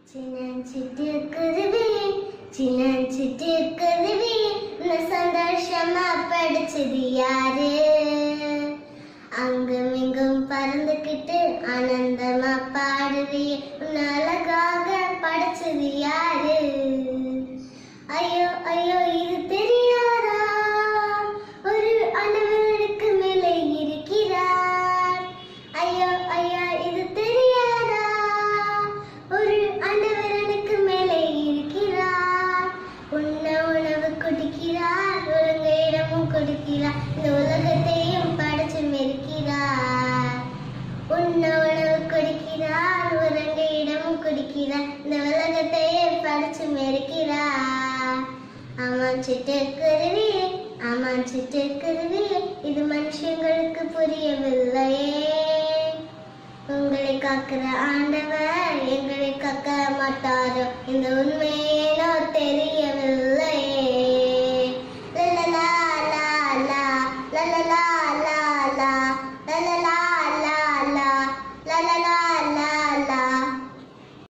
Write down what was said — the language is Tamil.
சின்னஞ்சிட்டு குருவி சின்னஞ்சிட்டு குருவி உன்னை சந்தோஷமா படிச்சது யாரு அங்கும் இங்கும் பறந்துக்கிட்டு ஆனந்தமா பாடுவி உன்னை அழகாக படைச்சது யாரு ஐயோ ஐயோ இது தெரியாதா ஒரு அணவருக்கு மேலே இருக்கிறார் ஐயோ ஐயா இது தெரியாதா ஒரு அண்டவரனுக்கு மேலே இருக்கிறார் உண்ண உணவு கொடுக்கிறார் உறங்க இடமும் கொடுக்கிறார் இந்த உலகத்தையும் படைச்சு மெருக்கிறார் உண்ண உணவு கொடுக்கிறார் உறங்க இடமும் கொடுக்கிறார் இந்த உலகத்தையே படைச்சு மெருக்கிறார் ஆமாம் சிட்டுக்குருவி ஆமாம் சிட்டுக்குருவி இது மனுஷங்களுக்கு புரியவில்லையே உங்களை காக்கிற ஆண்டவர் எங்களை காக்க மாட்டாரோ இந்த உண்மையை நான்